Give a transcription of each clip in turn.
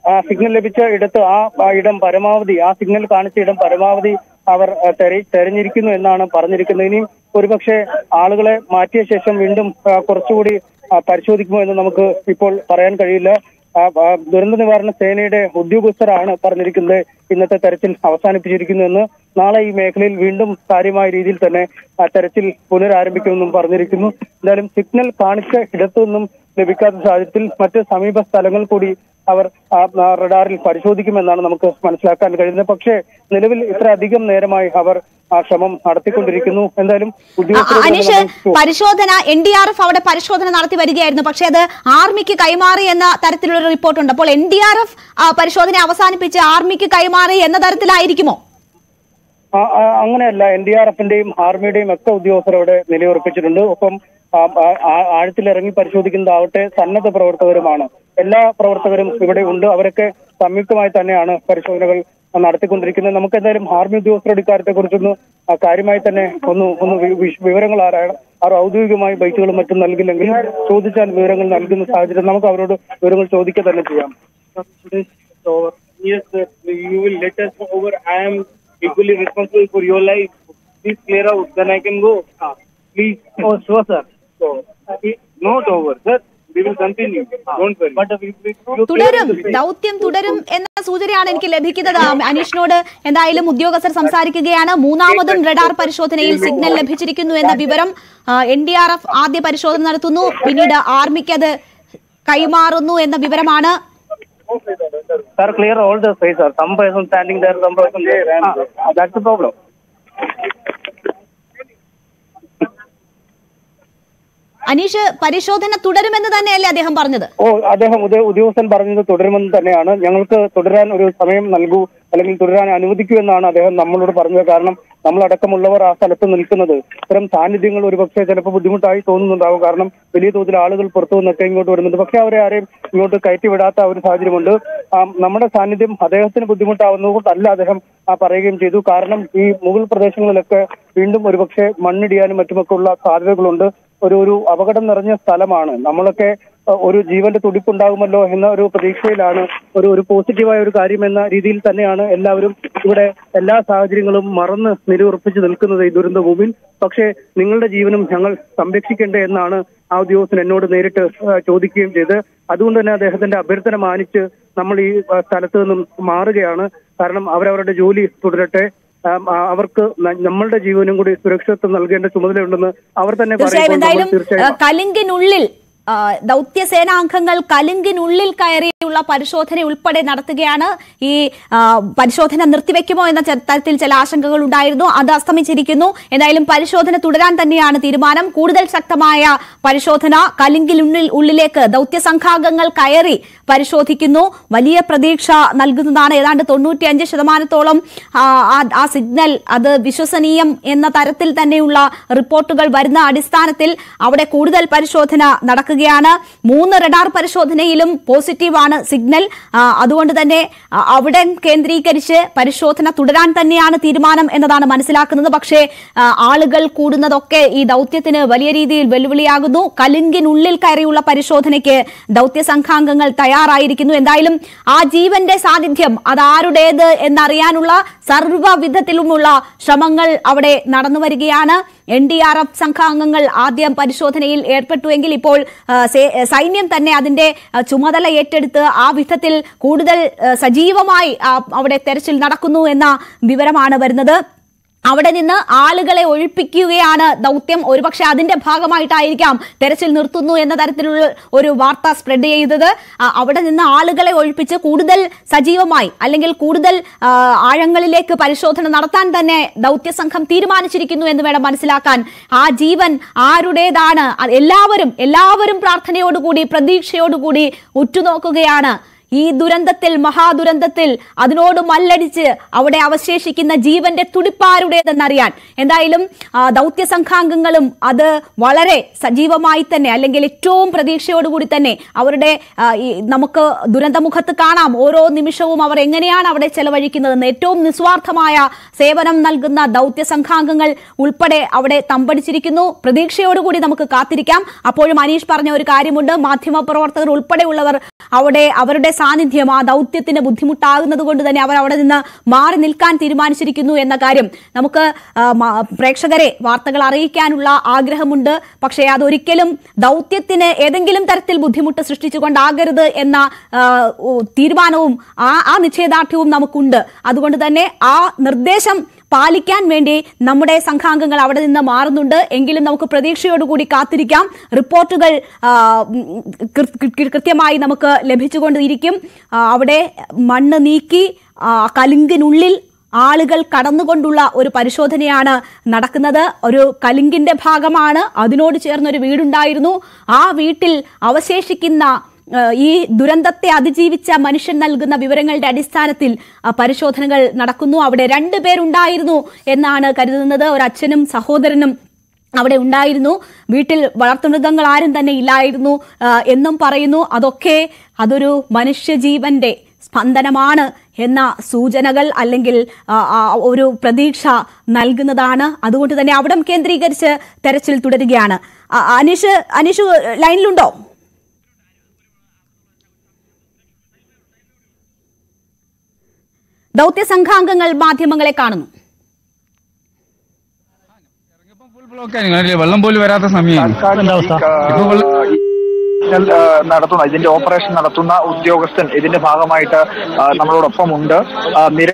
ആ സിഗ്നൽ ലഭിച്ച ഇടത്ത് ആ ആ ഇടം പരമാവധി ആ സിഗ്നൽ കാണിച്ച ഇടം പരമാവധി അവർ ആ, തെര- തെരഞ്ഞിരിക്കുന്നു എന്നാണ് പറഞ്ഞിരിക്കുന്നത് ഇനിയും ഒരുപക്ഷെ ആളുകളെ മാറ്റിയ ശേഷം വീണ്ടും ആ, കുറച്ചുകൂടി ആ, പരിശോധിക്കുമോ എന്ന് നമുക്ക് ഇപ്പോൾ പറയാൻ കഴിയില്ല ആ, ആ, ദുരന്ത നിവാരണ സേനയുടെ ഉദ്യോഗസ്ഥരാണ് പറഞ്ഞിരിക്കുന്നത് ഇന്നത്തെ തെരച്ചിൽ അവസാനിപ്പിച്ചിരിക്കുന്നു എന്ന് നാളെ ഈ മേഖലയിൽ വീണ്ടും കാര്യമായ രീതിയിൽ തന്നെ ആ തെരച്ചിൽ പുനരാരംഭിക്കുമെന്നും പറഞ്ഞിരിക്കുന്നു എന്തായാലും സിഗ്നൽ കാണിച്ച ഇടത്തു നിന്നും ലഭിക്കാത്ത സാഹചര്യത്തിൽ മറ്റ് സമീപ സ്ഥലങ്ങൾ കൂടി അവർ ആ, ആ, റഡാറിൽ പരിശോധിക്കുമെന്നാണ് നമുക്ക് മനസ്സിലാക്കാൻ കഴിയുന്നത് പക്ഷേ നിലവിൽ ഇത്ര അധികം നേരമായി അവർ ആ ശ്രമം നടത്തിക്കൊണ്ടിരിക്കുന്നു എന്തായാലും അ- ഉദ്യോഗസ്ഥരോട് അനീഷ് നമ്മൾ പരിശോധന എൻ ഡി ആർ എഫ് അവിടെ പരിശോധന നടത്തി വരികയായിരുന്നു പക്ഷേ അത് ആർമിക്ക് കൈമാറി എന്ന തരത്തിലുള്ള റിപ്പോർട്ടുണ്ട് അപ്പോൾ എൻ ഡി ആർ എഫ് പരിശോധന അവസാനിപ്പിച്ച് ആർമിക്ക് കൈമാറി എന്ന തരത്തിലായിരിക്കുമോ ആ, ആ, അങ്ങനെയല്ല എൻ ഡി ആർ എഫിന്റെയും ആർമിയുടെയും ഒക്കെ ഉദ്യോഗസ്ഥരവിടെ നിലയുറപ്പിച്ചിട്ടുണ്ട് ഒപ്പം ആ, ആ, ആ- ആഴത്തിലിറങ്ങി പരിശോധിക്കുന്നതാവട്ടെ സന്നദ്ധ പ്രവർത്തകരുമാണ് എല്ലാ പ്രവർത്തകരും ഇവിടെ ഉണ്ട് അവരൊക്കെ സംയുക്തമായി തന്നെയാണ് പരിശോധനകൾ നടത്തിക്കൊണ്ടിരിക്കുന്നത് നമുക്ക് എന്തായാലും ആർമി ഉദ്യോഗസ്ഥരുടെ ഇക്കാര്യത്തെ കുറിച്ചൊന്ന് കാര്യമായി തന്നെ ഒന്ന് ഒന്ന് വി- വിശ- വിവരങ്ങൾ ആരാണ് അവർ ഔദ്യോഗികമായി ബൈറ്റുകളും മറ്റും നൽകില്ലെങ്കിൽ ചോദിച്ചാൽ വിവരങ്ങൾ നൽകുന്ന സാഹചര്യം നമുക്ക് അവരോട് വിവരങ്ങൾ ചോദിക്കുക തന്നെ ചെയ്യാം Yes, sir. You will let us know over. I am equally responsible for your life. Please clear out, then I can go. Please. Oh, sure, sir. So, it's not over, sir. We will continue. Don't worry. But we, we, you തുടരും ദൗത്യം തുടരും എന്ന സൂചനയാണ് എനിക്ക് ലഭിക്കുന്നത് അനീഷിനോട് എന്തായാലും ഉദ്യോഗസ്ഥർ സംസാരിക്കുകയാണ് മൂന്നാമതും റഡാർ പരിശോധനയിൽ സിഗ്നൽ ലഭിച്ചിരിക്കുന്നു എന്ന വിവരം എൻ ഡി ആർ എഫ് ആദ്യ പരിശോധന നടത്തുന്നു പിന്നീട് ആർമിക്ക് അത് കൈമാറുന്നു എന്ന വിവരമാണ് Sir, clear all the space, sir. Some person standing there, some person there. And, uh, that's the problem. Aneesh പരിശോധന തുടരുമെന്ന് തന്നെയല്ലേ അദ്ദേഹം പറഞ്ഞത് ഓ അദ്ദേഹം ഉദയ- ഉദ്യോഗസ്ഥൻ പറഞ്ഞത് തുടരുമെന്ന് തന്നെയാണ് ഞങ്ങൾക്ക് തുടരാൻ ഒരു സമയം നൽകൂ അല്ലെങ്കിൽ തുടരാൻ അനുവദിക്കൂ എന്നാണ് അദ്ദേഹം നമ്മളോട് പറഞ്ഞത് കാരണം നമ്മളടക്കമുള്ളവർ ആ സ്ഥലത്ത് നിൽക്കുന്നത് ഇത്തരം സാന്നിധ്യങ്ങൾ ഒരുപക്ഷെ ചിലപ്പോൾ ബുദ്ധിമുട്ടായി തോന്നുന്നുണ്ടാവും കാരണം വലിയ തോതിൽ ആളുകൾ പുറത്തു നിന്നൊക്കെ ഇങ്ങോട്ട് വരുന്നുണ്ട് പക്ഷെ അവരെ ആരെയും ഇങ്ങോട്ട് കയറ്റി വിടാത്ത ഒരു സാഹചര്യമുണ്ട് ആ, നമ്മുടെ സാന്നിധ്യം അദ്ദേഹത്തിന് ബുദ്ധിമുട്ടാവുന്നതുകൊണ്ടല്ല അദ്ദേഹം ആ പറയുകയും ചെയ്തു കാരണം ഈ മുകൾ പ്രദേശങ്ങളിലൊക്കെ വീണ്ടും ഒരുപക്ഷെ മണ്ണിടിയാനും മറ്റുമൊക്കെ ഉള്ള സാധ്യതകളുണ്ട് ഒരു ഒരു അപകടം നിറഞ്ഞ സ്ഥലമാണ് നമ്മളൊക്കെ അഹ്, ഒരു ജീവന്റെ തുടിപ്പുണ്ടാകുമല്ലോ എന്ന ഒരു പ്രതീക്ഷയിലാണ് ഒരു ഒരു പോസിറ്റീവായ ഒരു കാര്യം എന്ന രീതിയിൽ തന്നെയാണ് എല്ലാവരും ഇവിടെ എല്ലാ സാഹചര്യങ്ങളും മറന്ന് നിലയുറപ്പിച്ച് നിൽക്കുന്നത് ഈ ദുരന്ത ഭൂമിയിൽ പക്ഷേ നിങ്ങളുടെ ജീവനും ഞങ്ങൾ സംരക്ഷിക്കേണ്ടേ എന്നാണ് ആ ഉദ്യോഗസ്ഥൻ എന്നോട് നേരിട്ട് അഹ്, ചോദിക്കുകയും ചെയ്ത് അതുകൊണ്ട് തന്നെ അദ്ദേഹത്തിന്റെ അഭ്യർത്ഥന മാനിച്ച് നമ്മൾ ഈ അഹ്, സ്ഥലത്ത് നിന്നും മാറുകയാണ് കാരണം അവരവരുടെ ജോലി തുടരട്ടെ ആം, ആ, അവർക്ക് ന- നമ്മളുടെ ജീവനും കൂടി സുരക്ഷിതത്വം നൽകേണ്ട ചുമതലയുണ്ടെന്ന് അവർ തന്നെ തീർച്ചയായും പറയുമ്പോൾ നമ്മൾ എന്തായാലും തീർച്ചയായും ആ, കലിങ്കിനുള്ളിൽ ആ, ദൗത്യസേനാംഗങ്ങൾ കലിങ്കിനുള്ളിൽ കയറിയുള്ള പരിശോധന ഉൾപ്പെടെ നടത്തുകയാണ് ഈ ആ, പരിശോധന നിർത്തിവെക്കുമോ എന്ന ചെ- തരത്തിൽ ചില ആശങ്കകൾ ഉണ്ടായിരുന്നു അത് അസ്തമിച്ചിരിക്കുന്നു എന്തായാലും പരിശോധന തുടരാൻ തന്നെയാണ് തീരുമാനം കൂടുതൽ ശക്തമായ പരിശോധന കലിങ്കിനുള്ളിൽ ഉള്ളിലേക്ക് ദൗത്യസംഘാംഗങ്ങൾ കയറി പരിശോധിക്കുന്നു വലിയ പ്രതീക്ഷ നൽകുന്നതാണ് ഏതാണ്ട് തൊണ്ണൂറ്റിയഞ്ച് ശതമാനത്തോളം ആ, ആ- ആ സിഗ്നൽ അത് വിശ്വസനീയം എന്ന തരത്തിൽ തന്നെയുള്ള റിപ്പോർട്ടുകൾ വരുന്ന അടിസ്ഥാനത്തിൽ അവിടെ കൂടുതൽ പരിശോധന നടക്കുകയാണ് മൂന്ന് റഡാർ പരിശോധനയിലും പോസിറ്റീവാണ് സിഗ്നൽ ആ, അതുകൊണ്ട് തന്നെ ആ, അവിടെ കേന്ദ്രീകരിച്ച് പരിശോധന തുടരാൻ തന്നെയാണ് തീരുമാനം എന്നതാണ് മനസ്സിലാക്കുന്നത് പക്ഷേ ആ, ആളുകൾ കൂടുന്നതൊക്കെ ഈ ദൗത്യത്തിന് വലിയ രീതിയിൽ വെല്ലുവിളിയാകുന്നു കലിങ്കിനുള്ളിൽ കയറിയുള്ള പരിശോധനയ്ക്ക് ദൗത്യ സംഘാംഗങ്ങൾ തയ്യാറായിരിക്കുന്നു എന്തായാലും ആ ജീവന്റെ സാന്നിധ്യം അതാരുടേത് എന്നറിയാനുള്ള സർവ്വവിധത്തിലുമുള്ള ശ്രമങ്ങൾ അവിടെ നടന്നു വരികയാണ് എൻ ഡി ആർ എഫ് സംഘാംഗങ്ങൾ ആദ്യം പരിശോധനയിൽ ഏർപ്പെട്ടുവെങ്കിൽ ഇപ്പോൾ ആ, സേ- സൈന്യം തന്നെ അതിന്റെ ആ, ചുമതല ഏറ്റെടുത്ത് ആ വിധത്തിൽ കൂടുതൽ ആ, സജീവമായി ആ, അവിടെ തെരച്ചിൽ നടക്കുന്നു എന്ന വിവരമാണ് വരുന്നത് അവിടെ നിന്ന് ആളുകളെ ഒഴിപ്പിക്കുകയാണ് ദൗത്യം ഒരുപക്ഷെ അതിന്റെ ഭാഗമായിട്ടായിരിക്കാം തെരച്ചിൽ നിർത്തുന്നു എന്ന തരത്തിലുള്ള ഒരു വാർത്ത സ്പ്രെഡ് ചെയ്തത് ആ, അവിടെ നിന്ന് ആളുകളെ ഒഴിപ്പിച്ച് കൂടുതൽ സജീവമായി അല്ലെങ്കിൽ കൂടുതൽ ആ, ആഴങ്ങളിലേക്ക് പരിശോധന നടത്താൻ തന്നെ ദൗത്യ സംഘം തീരുമാനിച്ചിരിക്കുന്നു എന്ന് വേണം മനസ്സിലാക്കാൻ ആ ജീവൻ ആരുടേതാണ് അത് എല്ലാവരും എല്ലാവരും പ്രാർത്ഥനയോടുകൂടി പ്രതീക്ഷയോടുകൂടി ഉറ്റുനോക്കുകയാണ് ഈ ദുരന്തത്തിൽ മഹാദുരന്തത്തിൽ അതിനോട് മല്ലടിച്ച് അവിടെ അവശേഷിക്കുന്ന ജീവന്റെ തുടിപ്പാരുടേതെന്നറിയാൻ എന്തായാലും ആ, ദൗത്യ സംഘാംഗങ്ങളും അത് വളരെ സജീവമായി തന്നെ അല്ലെങ്കിൽ ഏറ്റവും പ്രതീക്ഷയോടുകൂടി തന്നെ അവരുടെ ആ, ഈ നമുക്ക് ദുരന്തമുഖത്ത് കാണാം ഓരോ നിമിഷവും അവർ എങ്ങനെയാണ് അവിടെ ചെലവഴിക്കുന്നതെന്ന് ഏറ്റവും നിസ്വാർത്ഥമായ സേവനം നൽകുന്ന ദൗത്യ സംഘാംഗങ്ങൾ ഉൾപ്പെടെ അവിടെ തമ്പടിച്ചിരിക്കുന്നു പ്രതീക്ഷയോടുകൂടി നമുക്ക് കാത്തിരിക്കാം അപ്പോഴും അനീഷ് പറഞ്ഞ ഒരു കാര്യമുണ്ട് മാധ്യമ പ്രവർത്തകർ ഉൾപ്പെടെയുള്ളവർ അവിടെ അവരുടെ സാന്നിധ്യം ആ ദൗത്യത്തിന് ബുദ്ധിമുട്ടാകുന്നത് കൊണ്ട് തന്നെ അവർ അവിടെ നിന്ന് മാറി നിൽക്കാൻ തീരുമാനിച്ചിരിക്കുന്നു എന്ന കാര്യം നമുക്ക് ആ, മ- പ്രേക്ഷകരെ വാർത്തകൾ അറിയിക്കാനുള്ള ആഗ്രഹമുണ്ട് പക്ഷേ അതൊരിക്കലും ദൗത്യത്തിന് ഏതെങ്കിലും തരത്തിൽ ബുദ്ധിമുട്ട് സൃഷ്ടിച്ചുകൊണ്ടാകരുത് എന്ന ആ, ഉ, തീരുമാനവും ആ ആ നിശ്ചയദാർഢ്യവും നമുക്കുണ്ട് അതുകൊണ്ട് തന്നെ ആ നിർദ്ദേശം പാലിക്കാൻ വേണ്ടി നമ്മുടെ സംഘാംഗങ്ങൾ അവിടെ നിന്ന് മാറുന്നുണ്ട് എങ്കിലും നമുക്ക് പ്രതീക്ഷയോടുകൂടി കാത്തിരിക്കാം റിപ്പോർട്ടുകൾ ആ, ഉം, കൃ- കൃ- കൃത്യമായി നമുക്ക് ലഭിച്ചുകൊണ്ടിരിക്കും ആ, അവിടെ മണ്ണ് നീക്കി ആ, കലുങ്കിനുള്ളിൽ ആളുകൾ കടന്നുകൊണ്ടുള്ള ഒരു പരിശോധനയാണ് നടക്കുന്നത് ഒരു കലുങ്കിന്റെ ഭാഗമാണ് അതിനോട് ചേർന്നൊരു വീടുണ്ടായിരുന്നു ആ വീട്ടിൽ അവശേഷിക്കുന്ന ഏഹ് ഈ ദുരന്തത്തെ അതിജീവിച്ച മനുഷ്യൻ നൽകുന്ന വിവരങ്ങളുടെ അടിസ്ഥാനത്തിൽ ആ, പരിശോധനകൾ നടക്കുന്നു അവിടെ രണ്ടു പേരുണ്ടായിരുന്നു എന്നാണ് കരുതുന്നത് ഒരു അച്ഛനും സഹോദരനും അവിടെ ഉണ്ടായിരുന്നു വീട്ടിൽ വളർത്തുമൃഗങ്ങൾ ആരും തന്നെ ഇല്ലായിരുന്നു ആ, എന്നും പറയുന്നു അതൊക്കെ അതൊരു മനുഷ്യജീവന്റെ സ്പന്ദനമാണ് എന്ന സൂചനകൾ അല്ലെങ്കിൽ ആ, ആ, ഒരു പ്രതീക്ഷ നൽകുന്നതാണ് അതുകൊണ്ട് തന്നെ അവിടം കേന്ദ്രീകരിച്ച് തെരച്ചിൽ തുടരുകയാണ് ആ, അനീഷ് അനീഷ് ലൈനിലുണ്ടോ ദൗത്യ സംഘാംഗങ്ങൾ മാധ്യമങ്ങളെ കാണുന്നു ഫുൾ ബ്ലോക്ക് ആയിരുന്നു വെള്ളം പോലും വരാത്ത സമയമാണ് ഇപ്പൊ വെള്ളം ആ, നടത്തുന്ന ഇതിന്റെ ഓപ്പറേഷൻ നടത്തുന്ന ഉദ്യോഗസ്ഥൻ ഇതിന്റെ ഭാഗമായിട്ട് ആ, നമ്മളോടൊപ്പം ഉണ്ട് ആ, നിര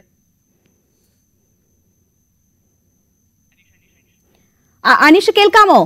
അ- അനീഷ് കേൾക്കാമോ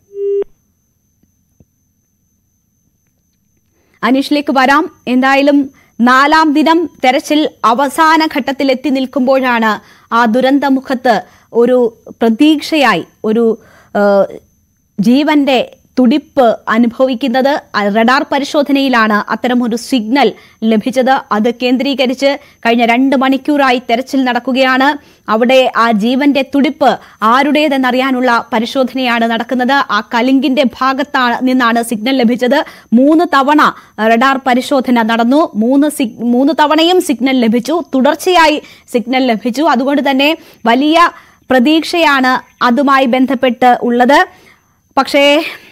അനീഷിലേക്ക് വരാം എന്തായാലും നാലാം ദിനം തെരച്ചിൽ അവസാന ഘട്ടത്തിൽ എത്തി നിൽക്കുമ്പോഴാണ് ആ ദുരന്തമുഖത്ത് ഒരു പ്രതീക്ഷയായി ഒരു ആ, ജീവന്റെ തുടിപ്പ് അനുഭവിക്കുന്നത് ആ റഡാർ പരിശോധനയിലാണ് അത്തരമൊരു സിഗ്നൽ ലഭിച്ചത് അത് കേന്ദ്രീകരിച്ച് കഴിഞ്ഞ രണ്ട് മണിക്കൂറായി തെരച്ചിൽ നടക്കുകയാണ് അവിടെ ആ ജീവന്റെ തുടിപ്പ് ആരുടേതെന്നറിയാനുള്ള പരിശോധനയാണ് നടക്കുന്നത് ആ കലിങ്കിന്റെ ഭാഗത്താണ് നിന്നാണ് സിഗ്നൽ ലഭിച്ചത് മൂന്ന് തവണ റഡാർ പരിശോധന നടന്നു മൂന്ന് സിഗ് മൂന്ന് തവണയും സിഗ്നൽ ലഭിച്ചു തുടർച്ചയായി സിഗ്നൽ ലഭിച്ചു അതുകൊണ്ട് തന്നെ വലിയ പ്രതീക്ഷയാണ് അതുമായി ബന്ധപ്പെട്ട് ഉള്ളത് പക്ഷേ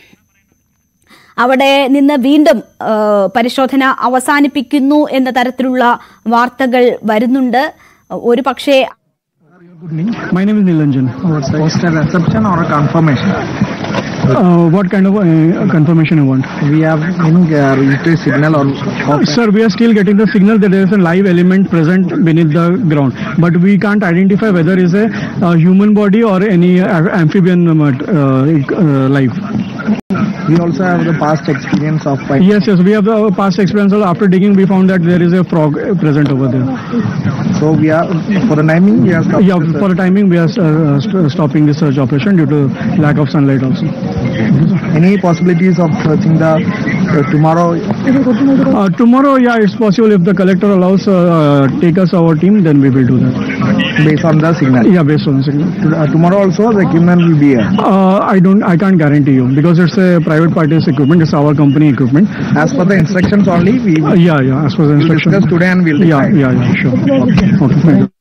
അവിടെ നിന്ന് വീണ്ടും ആ, പരിശോധന അവസാനിപ്പിക്കുന്നു എന്ന തരത്തിലുള്ള വാർത്തകൾ വരുന്നുണ്ട് ഒരു പക്ഷേ Good evening. My name is Nilanjan. Post reception or confirmation Uh, what kind of uh, confirmation you want? We have received signal on Sir, we are still getting the signal that there is a live element present beneath the ground, but we can't identify whether it's a uh, human body or any uh, amphibian um, uh, uh, life. we also have the past experience of Yes, yes, we have the past experience. Also, After digging, we found that there is a frog uh, present over there. so we are for the timing we are Yeah, for the timing, we are uh, st- stopping the search operation due to lack of sunlight also. any possibilities of searching the uh, tomorrow Uh, tomorrow, yeah, it's possible if the collector allows uh, uh, take us our team, then we will do that. based on the signal Yeah, based on the signal. uh, tomorrow also the equipment will be here Uh, I don't, I can't guarantee you because it's a private party's equipment. It's our company equipment. as per the instructions only we Uh, will yeah, yeah. As per the instruction. discuss today and we'll Yeah, decide. yeah, yeah. Sure. Okay. Okay. Thank you.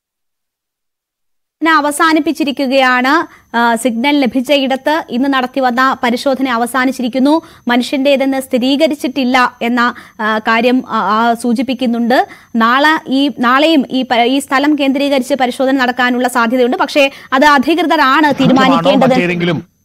ന അവസാനിപ്പിച്ചിരിക്കുകയാണ് ആ, signal ലഭിച്ചയിടത്ത് ഇന്ന് നടത്തി വന്ന പരിശോധന അവസാനിച്ചിരിക്കുന്നു മനുഷ്യന്റേതെന്ന് സ്ഥിരീകരിച്ചിട്ടില്ല എന്ന ആ, കാര്യം ആ, ആ, സൂചിപ്പിക്കുന്നുണ്ട് നാളെ ഈ നാളെയും ഈ പ- ഈ സ്ഥലം കേന്ദ്രീകരിച്ച് പരിശോധന നടക്കാനുള്ള സാധ്യതയുണ്ട് പക്ഷേ അത് അധികൃതരാണ് തീരുമാനിക്കേണ്ടത് മറ്റേതെങ്കിലും